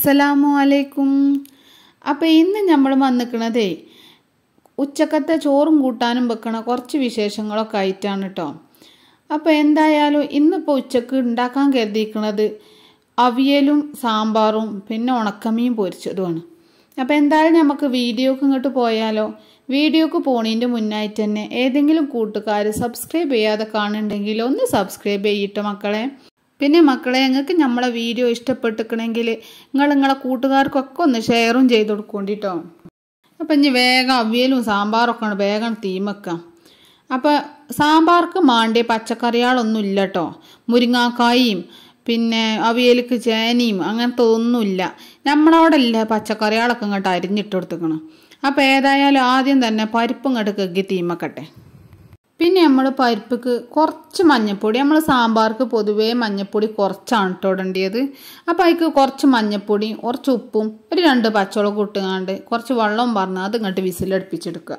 അസ്സലാമു അലൈക്കും അപ്പോൾ ഇന്ന് നമ്മൾ വന്നിക്കണതേ ഉച്ചക്കത്തെ ചോറും കൂട്ടാനും വെക്കണ കുറച്ച് വിശേഷങ്ങളൊക്കെ ആയിട്ടാണ് കേട്ടോ അപ്പോൾ എന്തായാലും ഇന്നിപ്പോൾ ഉച്ചക്ക് ഉണ്ടാക്കാൻ കരുതിയിരിക്കണത് അവിയലും സാമ്പാറും പിന്നെ ഉണക്കമീൻ പൊരിച്ചതുമാണ് അപ്പോൾ എന്തായാലും നമുക്ക് വീഡിയോക്ക് ഇങ്ങോട്ട് പോയാലോ വീഡിയോക്ക് പോണതിൻ്റെ മുന്നായിട്ട് തന്നെ ഏതെങ്കിലും കൂട്ടുകാർ സബ്സ്ക്രൈബ് ചെയ്യാതെ കാണുന്നുണ്ടെങ്കിൽ ഒന്ന് സബ്സ്ക്രൈബ് ചെയ്യട്ടോ മക്കളെ പിന്നെ മക്കളെ നിങ്ങൾക്ക് നമ്മളെ വീഡിയോ ഇഷ്ടപ്പെട്ടിക്കണമെങ്കിൽ നിങ്ങൾ നിങ്ങളെ കൂട്ടുകാർക്കൊക്കെ ഒന്ന് ഷെയറും ചെയ്ത് കൊടുക്കൊണ്ടിട്ടോ അപ്പം ഇനി വേഗം അവിയലും സാമ്പാറൊക്കെ ആണ് വേഗം തീമക്കാം അപ്പോൾ സാമ്പാർക്ക് മാണ്ടിയ പച്ചക്കറികളൊന്നും ഇല്ല കേട്ടോ മുരിങ്ങാക്കായും പിന്നെ അവിയലിക്ക് ചേനയും അങ്ങനത്തെ ഒന്നുമില്ല നമ്മളവിടെ ഇല്ല പച്ചക്കറികളൊക്കെ ഇങ്ങോട്ട് അരിഞ്ഞിട്ട് കൊടുത്തേക്കണം അപ്പോൾ ഏതായാലും ആദ്യം തന്നെ പരിപ്പും ഇങ്ങോട്ട് കെക്കി തീമക്കട്ടെ പിന്നെ നമ്മൾ പരിപ്പിക്ക് കുറച്ച് മഞ്ഞപ്പൊടി നമ്മൾ സാമ്പാർക്ക് പൊതുവേ മഞ്ഞപ്പൊടി കുറച്ചാണ് കേട്ടോ ഇടേണ്ടത് അപ്പോൾ അതിക്ക് കുറച്ച് മഞ്ഞപ്പൊടി കുറച്ച് ഉപ്പും ഒരു രണ്ട് പച്ചമുളക് ഇട്ടുകാണ്ട് കുറച്ച് വെള്ളവും പറഞ്ഞ് അത് ഇങ്ങോട്ട് വിസിലടുപ്പിച്ചെടുക്കുക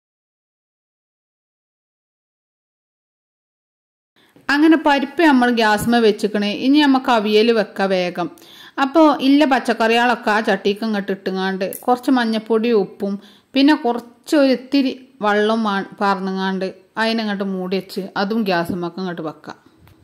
അങ്ങനെ പരിപ്പ് നമ്മൾ ഗ്യാസ്മ വെച്ചിക്കണേ ഇനി നമുക്ക് അവിയൽ വെക്കാം വേഗം അപ്പോൾ ഇല്ല പച്ചക്കറികളൊക്കെ ആ ചട്ടിക്ക് ഇങ്ങോട്ട് ഇട്ടുങ്ങാണ്ട് കുറച്ച് മഞ്ഞപ്പൊടിയും ഉപ്പും പിന്നെ കുറച്ച് ഒരു ഇത്തിരി വെള്ളം പറന്നുങ്ങാണ്ട് അതിനങ്ങോട്ട് മൂടി വെച്ച് അതും ഗ്യാസുമ്മക്ക് അങ്ങോട്ട് വെക്കാം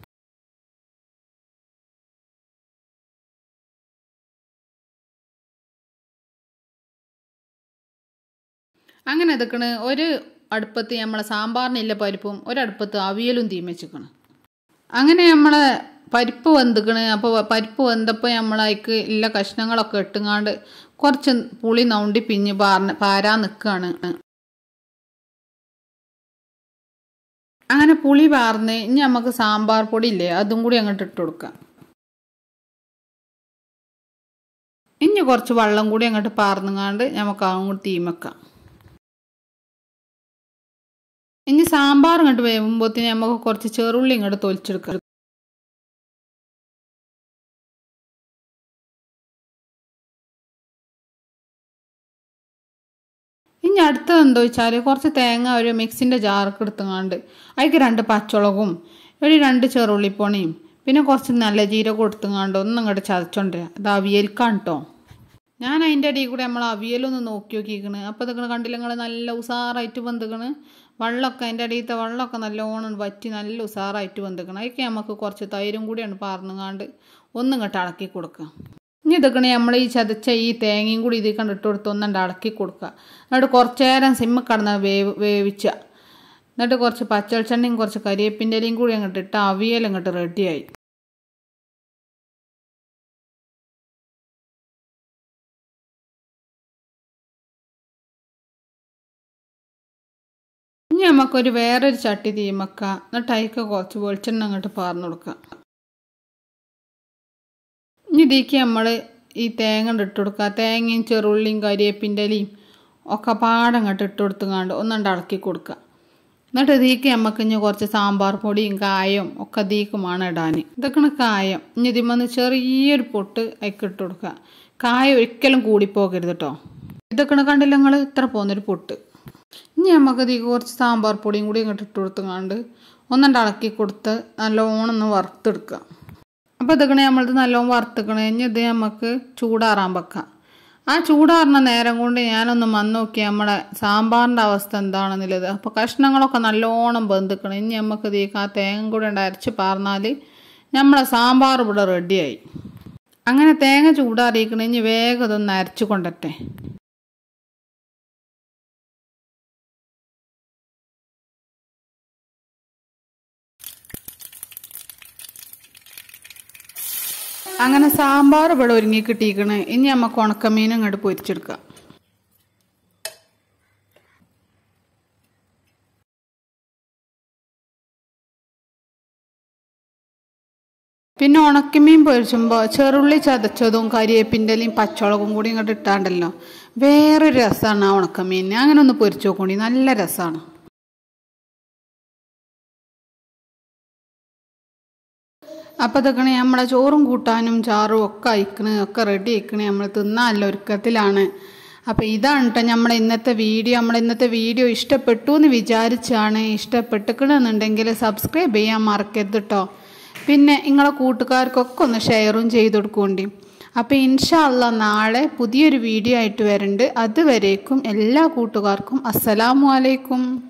അങ്ങനെ എതുക്കണ് ഒരു അടുപ്പത്ത് നമ്മളെ സാമ്പാറിനില്ല പരിപ്പും ഒരടുപ്പത്ത് അവിയലും തീമച്ചിക്കണ് അങ്ങനെ നമ്മളെ പരിപ്പ് വെന്തിക്കണ് അപ്പോൾ പരിപ്പ് വെന്തപ്പോൾ നമ്മളതിക്ക് ഇല്ല കഷ്ണങ്ങളൊക്കെ ഇട്ടുങ്ങാണ്ട് കുറച്ച് പുളി നൗണ്ടി പിഞ്ഞ് പാർന്ന് പാരാൻ നിൽക്കുകയാണ് അങ്ങനെ പുളി പാർന്ന് ഇനി നമുക്ക് സാമ്പാർ പൊടി ഇല്ലേ അതും കൂടി അങ്ങോട്ട് ഇട്ട് കൊടുക്കാം ഇനി കുറച്ച് വെള്ളം കൂടി അങ്ങോട്ട് പാർന്നുങ്ങാണ്ട് നമുക്ക് അങ്ങോട്ട് തീമക്കാം ഇനി സാമ്പാർ ഇങ്ങോട്ട് വേവുമ്പോത്തിന് നമുക്ക് കുറച്ച് ചെറുള്ളി ഇങ്ങോട്ട് തൊലിച്ചെടുക്കാം ഇനി അടുത്തത് എന്താ വെച്ചാൽ കുറച്ച് തേങ്ങ ഒരു മിക്സിൻ്റെ ജാർക്ക് എടുത്തുങ്ങാണ്ട് അതിക്ക് രണ്ട് പച്ചമുളകും ഒരു രണ്ട് ചെറുള്ളിപ്പൊണിയും പിന്നെ കുറച്ച് നല്ല ജീരകം എടുത്തുങ്ങാണ്ട് ഒന്നും ഇങ്ങോട്ട് ചതച്ചോണ്ട് അത് അവിയൽക്കാണ് കേട്ടോ ഞാൻ അതിൻ്റെ ഇടയിൽ കൂടെ നമ്മൾ അവിയലൊന്ന് നോക്കി നോക്കിയിരിക്കണ് അപ്പോൾ ഇതൊക്കെ കണ്ടില്ല നിങ്ങൾ നല്ല ഉസാറായിട്ട് വന്നിക്കണ് വെള്ളമൊക്കെ അതിൻ്റെ അടിയിലത്തെ വെള്ളമൊക്കെ നല്ലോണം വറ്റി നല്ല ഉസാറായിട്ട് വന്നിക്കണം അതിലേക്ക് നമുക്ക് കുറച്ച് തൈരും കൂടിയാണ് പാർന്നുങ്ങാണ്ട് ഒന്നും ഇങ്ങോട്ട് ഇളക്കി കൊടുക്കുക ഇനി ഇതൊക്കെ നമ്മൾ ഈ ചതച്ച ഈ തേങ്ങയും കൂടി ഇതിൽ കണ്ടിട്ട് കൊടുത്ത് ഒന്നുണ്ട് ഇളക്കി കൊടുക്കുക എന്നിട്ട് കുറച്ച് നേരം സിമ്മ കടന്ന് വേവ് വേവിച്ച എന്നിട്ട് കുറച്ച് പച്ചവെളിച്ചെണ്ണയും കുറച്ച് കരിയേപ്പിൻ്റെ ഇലയും കൂടി അങ്ങോട്ട് ഇട്ട് അവിയൽ അങ്ങോട്ട് റെഡിയായി ഇനി നമുക്കൊരു വേറൊരു ചട്ടി തീമക്കാം എന്നിട്ട് അതിക്ക് കുറച്ച് വെളിച്ചെണ്ണ അങ്ങോട്ട് പാർന്നു കൊടുക്കാം ഇനി ഇതിക്ക് നമ്മൾ ഈ തേങ്ങ ഇട്ട് കൊടുക്കുക തേങ്ങയും ചെറുള്ളിയും കരിയേപ്പിൻ്റെ ഇലയും ഒക്കെ പാടങ്ങോട്ട് ഇട്ട് കൊടുത്തുങ്ങാണ്ട് ഒന്നുണ്ട് ഇളക്കി കൊടുക്കുക എന്നിട്ട് ഇതിക്ക് നമുക്ക് ഇനി കുറച്ച് സാമ്പാർ പൊടിയും കായം ഒക്കെ ഇതിക്കുമാണ് ഇടാൻ ഇതൊക്കെയാണ് കായം ഇനി ഇതിമ്മന്ന് ചെറിയൊരു പൊട്ട് അതിക്ക് ഇട്ട് കൊടുക്കുക കായം ഒരിക്കലും കൂടിപ്പോകരുത് കേട്ടോ ഇതൊക്കെയാണ് കണ്ടില്ല നിങ്ങൾ ഇത്ര പോകുന്നൊരു പൊട്ട് ഇനി നമുക്ക് ഇതിക്ക് കുറച്ച് സാമ്പാർ പൊടിയും കൂടി ഇങ്ങോട്ട് ഇട്ട് കൊടുത്തുങ്ങാണ്ട് ഒന്നുണ്ട് ഇളക്കി കൊടുത്ത് നല്ലോണം ഒന്ന് വറുത്തെടുക്കുക അപ്പോൾ ഇതൊക്കെ നമ്മളത് നല്ലോണം വറുത്തുക്കണേ ഇനി ഇത് നമുക്ക് ചൂടാറാൻ വെക്കാം ആ ചൂടാറുന്ന നേരം കൊണ്ട് ഞാനൊന്ന് വന്ന് നോക്കി നമ്മുടെ സാമ്പാറിൻ്റെ അവസ്ഥ എന്താണെന്നുള്ളത് അപ്പോൾ കഷ്ണങ്ങളൊക്കെ നല്ലോണം ബന്ധിക്കണം ഇനി നമുക്ക് ഇത് ആ തേങ്ങ കൂടെ ഉണ്ട് അരച്ച് പാർന്നാൽ നമ്മളെ സാമ്പാർ ഇവിടെ റെഡിയായി അങ്ങനെ തേങ്ങ ചൂടാറിയിക്കണം ഇനി വേഗം ഇതൊന്ന് അരച്ച് കൊണ്ടട്ടെ അങ്ങനെ സാമ്പാർ ഇവിടെ ഒരുങ്ങി കിട്ടിയിരിക്കണ് ഇനി നമുക്ക് ഉണക്കമീൻ അങ്ങോട്ട് പൊരിച്ചെടുക്കാം പിന്നെ ഉണക്കമീൻ പൊരിച്ചുമ്പോൾ ചെറുള്ളി ചതച്ചതും കരിയേപ്പിൻ്റെ ഇലയും പച്ചമുളകും കൂടി ഇങ്ങോട്ട് ഇട്ടാണ്ടല്ലോ വേറൊരു രസമാണ് ആ ഉണക്കമീൻ അങ്ങനെ ഒന്ന് പൊരിച്ചു നോക്കണ്ടി നല്ല രസമാണ് അപ്പോൾ ഇതൊക്കെ നമ്മളെ ചോറും കൂട്ടാനും ചാറും ഒക്കെ അയക്കണ് ഒക്കെ റെഡി ആയിക്കണ് നമ്മൾ തിന്നാനല്ല ഒരുക്കത്തിലാണ് അപ്പോൾ ഇതാണ് കേട്ടോ നമ്മുടെ ഇന്നത്തെ വീഡിയോ നമ്മുടെ ഇന്നത്തെ വീഡിയോ ഇഷ്ടപ്പെട്ടു എന്ന് വിചാരിച്ചാണ് ഇഷ്ടപ്പെട്ടിക്കണമെന്നുണ്ടെങ്കിൽ സബ്സ്ക്രൈബ് ചെയ്യാൻ മറക്കരുത് കേട്ടോ പിന്നെ നിങ്ങളെ കൂട്ടുകാർക്കൊക്കെ ഒന്ന് ഷെയറും ചെയ്ത് കൊടുക്കുകൊണ്ടി അപ്പോൾ ഇൻഷാ അല്ലാ നാളെ പുതിയൊരു വീഡിയോ ആയിട്ട് വരുന്നുണ്ട് അതുവരേക്കും എല്ലാ കൂട്ടുകാർക്കും അസ്സലാമു അലൈക്കും